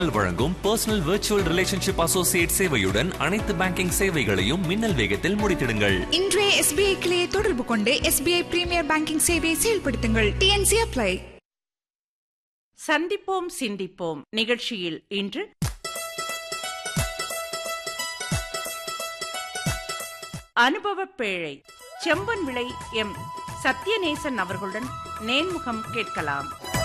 வழங்கும் personal virtual relationship associate சேவையுடன் அனைத்து பேங்கிங் சேவைகளையும் மின்னல் வேகத்தில் முடித்திடுங்கள் இன்றைய எஸ்பிஐ கிளையை தொடர்பு கொண்டு எஸ்பிஐ பிரீமியர் பேங்கிங் சேவையை செயல்படுத்துங்கள் டிஎன்சி அப்ளை சந்திப்போம் சிந்திப்போம் நிகழ்ச்சியில் இன்று அனுபவ பேழை செம்பன் விளை எம் சத்யநேசன் அவர்களுடன் நேர்முகம் கேட்கலாம்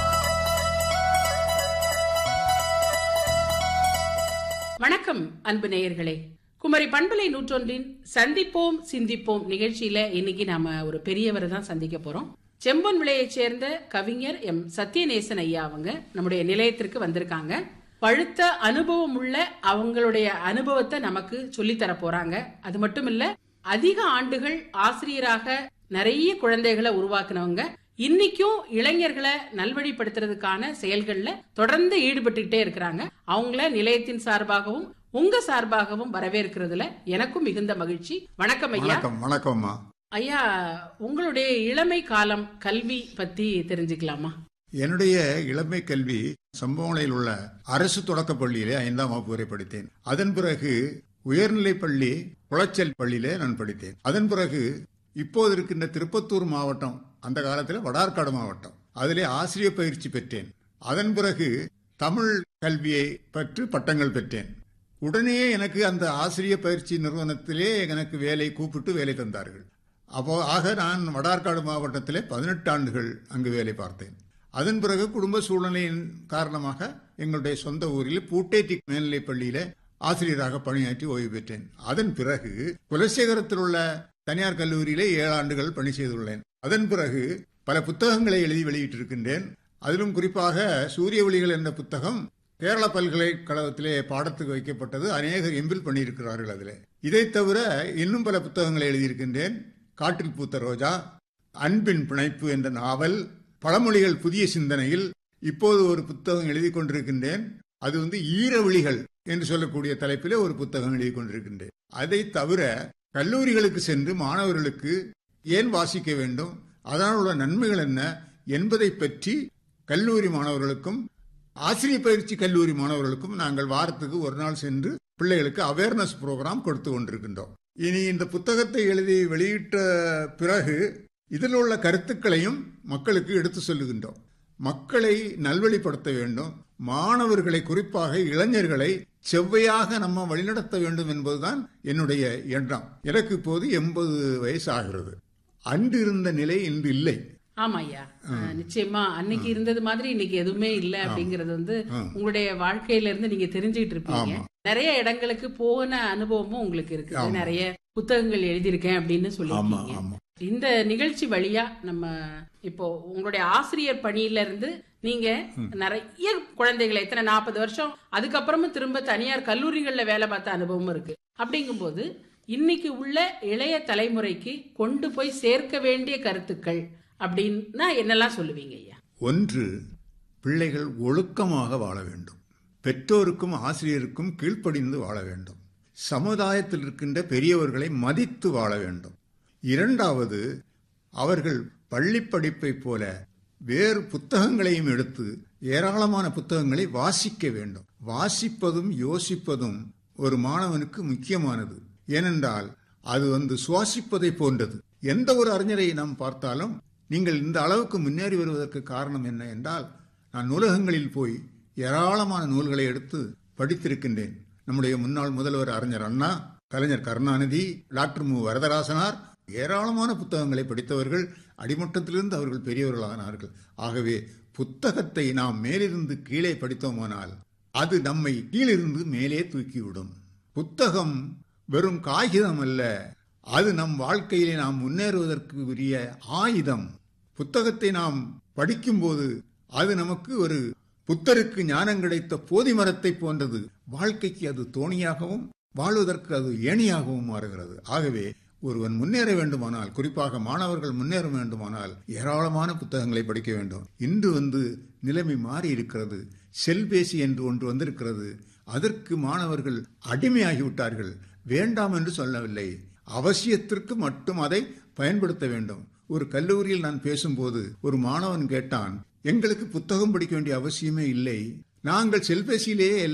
வணக்கம் அன்பு நேயர்களே குமரி பண்பலை நூற்றொன்றின் சந்திப்போம் சிந்திப்போம் நிகழ்ச்சியில இன்னைக்கு நாம ஒரு பெரியவரை தான் சந்திக்க போறோம் செம்பொன் விளையைச் சேர்ந்த கவிஞர் எம் சத்யநேசன் ஐயா அவங்க நம்முடைய நிலையத்திற்கு வந்திருக்காங்க பழுத்த அனுபவம் உள்ள அவங்களுடைய அனுபவத்தை நமக்கு சொல்லித்தர போறாங்க அது மட்டும் இல்ல அதிக ஆண்டுகள் ஆசிரியராக நிறைய குழந்தைகளை உருவாக்குனவங்க இன்னைக்கும் இளைஞர்களை நல்வழிப்படுத்துறதுக்கான செயல்கள்ல தொடர்ந்து ஈடுபட்டுக்கிட்டே இருக்கிறாங்க அவங்கள நிலையத்தின் சார்பாகவும் உங்க சார்பாகவும் வரவேற்கிறதுல எனக்கும் மிகுந்த மகிழ்ச்சி வணக்கம் ஐயா வணக்கம் வணக்கம்மா ஐயா உங்களுடைய இளமை காலம் கல்வி பத்தி தெரிஞ்சுக்கலாமா என்னுடைய இளமை கல்வி சம்பவங்களில் உள்ள அரசு தொடக்கப் பள்ளியிலே ஐந்தாம் வகுப்பு வரை படித்தேன் அதன் பிறகு உயர்நிலைப் பள்ளி குளச்சல் பள்ளியிலே நான் படித்தேன் அதன் பிறகு இப்போது இருக்கின்ற திருப்பத்தூர் மாவட்டம் அந்த காலத்தில் வடார்காடு மாவட்டம் அதிலே ஆசிரியர் பயிற்சி பெற்றேன் அதன் பிறகு தமிழ் கல்வியை பற்றி பட்டங்கள் பெற்றேன் உடனே எனக்கு அந்த ஆசிரியர் பயிற்சி நிறுவனத்திலே எனக்கு வேலை கூப்பிட்டு வேலை தந்தார்கள் அப்போ ஆக நான் வடார்காடு மாவட்டத்திலே பதினெட்டு ஆண்டுகள் அங்கு வேலை பார்த்தேன் அதன் பிறகு குடும்ப சூழ்நிலையின் காரணமாக எங்களுடைய சொந்த ஊரில் பூட்டேட்டி மேல்நிலைப் பள்ளியில ஆசிரியராக பணியாற்றி ஓய்வு பெற்றேன் அதன் பிறகு குலசேகரத்தில் உள்ள தனியார் கல்லூரியிலே ஏழு ஆண்டுகள் பணி செய்துள்ளேன் அதன் பிறகு பல புத்தகங்களை எழுதி வெளியிட்டிருக்கின்றேன் அதிலும் குறிப்பாக சூரிய ஒளிகள் என்ற புத்தகம் கேரள பல்கலைக்கழகத்திலே பாடத்துக்கு வைக்கப்பட்டது அநேகர் எம்பில் பண்ணியிருக்கிறார்கள் அதில் இதை தவிர இன்னும் பல புத்தகங்களை எழுதியிருக்கின்றேன் காற்றில் பூத்த ரோஜா அன்பின் பிணைப்பு என்ற நாவல் பழமொழிகள் புதிய சிந்தனையில் இப்போது ஒரு புத்தகம் எழுதி கொண்டிருக்கின்றேன் அது வந்து ஈரவிழிகள் என்று சொல்லக்கூடிய தலைப்பிலே ஒரு புத்தகம் எழுதி கொண்டிருக்கின்றேன் அதை தவிர கல்லூரிகளுக்கு சென்று மாணவர்களுக்கு ஏன் வாசிக்க வேண்டும் அதனால் உள்ள நன்மைகள் என்ன என்பதை பற்றி கல்லூரி மாணவர்களுக்கும் ஆசிரியர் பயிற்சி கல்லூரி மாணவர்களுக்கும் நாங்கள் வாரத்துக்கு ஒரு நாள் சென்று பிள்ளைகளுக்கு அவேர்னஸ் ப்ரோக்ராம் கொடுத்து கொண்டிருக்கின்றோம் இனி இந்த புத்தகத்தை எழுதி வெளியிட்ட பிறகு இதில் உள்ள கருத்துக்களையும் மக்களுக்கு எடுத்து சொல்லுகின்றோம் மக்களை நல்வழிப்படுத்த வேண்டும் மாணவர்களை குறிப்பாக இளைஞர்களை செவ்வையாக நம்ம வழிநடத்த வேண்டும் என்பதுதான் என்னுடைய எண்ணம் எனக்கு இப்போது எண்பது வயசு ஆகிறது அன்று இருந்த நிலை இன்று இல்லை ஆமா ஐயா அஹ், நிச்சயமா அன்னைக்கு இருந்தது மாதிரி இன்னைக்கு எதுவுமே இல்ல அப்படிங்கறது வந்து உங்களுடைய வாழ்க்கையில இருந்து நீங்க தெரிஞ்சுக்கிட்டு இருப்பீங்க ஆமா. நிறைய இடங்களுக்கு போன அனுபவமும் உங்களுக்கு இருக்குது நிறைய புத்தகங்கள் எழுதியிருக்கேன் அப்படின்னு ஆமா சொல்லியிருக்கீங்க ஆமா இந்த நிகழ்ச்சி வழியா நம்ம இப்போ உங்களுடைய ஆசிரியர் பணியில இருந்து நீங்க நிறைய குழந்தைகளை எத்தனை நாற்பது வருஷம் அதுக்கப்புறமும் திரும்ப தனியார் கல்லூரிகள்ல வேலை பார்த்த அனுபவமும் இருக்கு அப்படிங்கும்போது இன்னைக்கு உள்ள இளைய தலைமுறைக்கு கொண்டு போய் சேர்க்க வேண்டிய கருத்துக்கள் அப்படின்னா என்னெல்லாம் சொல்லுவீங்க ஐயா ஒன்று பிள்ளைகள் ஒழுக்கமாக வாழ வேண்டும் பெற்றோருக்கும் ஆசிரியருக்கும் கீழ்ப்படிந்து வாழ வேண்டும் சமுதாயத்தில் இருக்கின்ற பெரியவர்களை மதித்து வாழ வேண்டும் இரண்டாவது அவர்கள் பள்ளி படிப்பை போல வேறு புத்தகங்களையும் எடுத்து ஏராளமான புத்தகங்களை வாசிக்க வேண்டும் வாசிப்பதும் யோசிப்பதும் ஒரு மாணவனுக்கு முக்கியமானது ஏனென்றால் அது வந்து சுவாசிப்பதை போன்றது எந்த ஒரு அறிஞரை நாம் பார்த்தாலும் நீங்கள் இந்த அளவுக்கு முன்னேறி வருவதற்கு காரணம் என்ன என்றால் நான் நூலகங்களில் போய் ஏராளமான நூல்களை எடுத்து படித்திருக்கின்றேன் நம்முடைய முன்னாள் முதல்வர் அறிஞர் அண்ணா கலைஞர் கருணாநிதி டாக்டர் மு வரதராசனார் ஏராளமான புத்தகங்களை படித்தவர்கள் அடிமட்டத்திலிருந்து அவர்கள் பெரியவர்களானார்கள் ஆகவே புத்தகத்தை நாம் மேலிருந்து கீழே படித்தோமானால் அது நம்மை கீழிருந்து மேலே தூக்கிவிடும் புத்தகம் வெறும் காகிதம் அல்ல அது நம் வாழ்க்கையிலே நாம் முன்னேறுவதற்கு உரிய ஆயுதம் புத்தகத்தை நாம் படிக்கும்போது அது நமக்கு ஒரு புத்தருக்கு ஞானம் கிடைத்த போதி மரத்தை போன்றது வாழ்க்கைக்கு அது தோணியாகவும் வாழ்வதற்கு அது ஏணியாகவும் மாறுகிறது ஆகவே ஒருவன் முன்னேற வேண்டுமானால் குறிப்பாக மாணவர்கள் முன்னேற வேண்டுமானால் ஏராளமான புத்தகங்களை படிக்க வேண்டும் இன்று வந்து நிலைமை மாறி இருக்கிறது செல்பேசி என்று ஒன்று வந்திருக்கிறது அதற்கு மாணவர்கள் அடிமையாகிவிட்டார்கள் வேண்டாம் என்று சொல்லவில்லை அவசியத்திற்கு மட்டும் அதை பயன்படுத்த வேண்டும் ஒரு கல்லூரியில் நான் பேசும்போது ஒரு மாணவன் கேட்டான் எங்களுக்கு புத்தகம் படிக்க வேண்டிய அவசியமே இல்லை நாங்கள் செல்பேசியிலேயே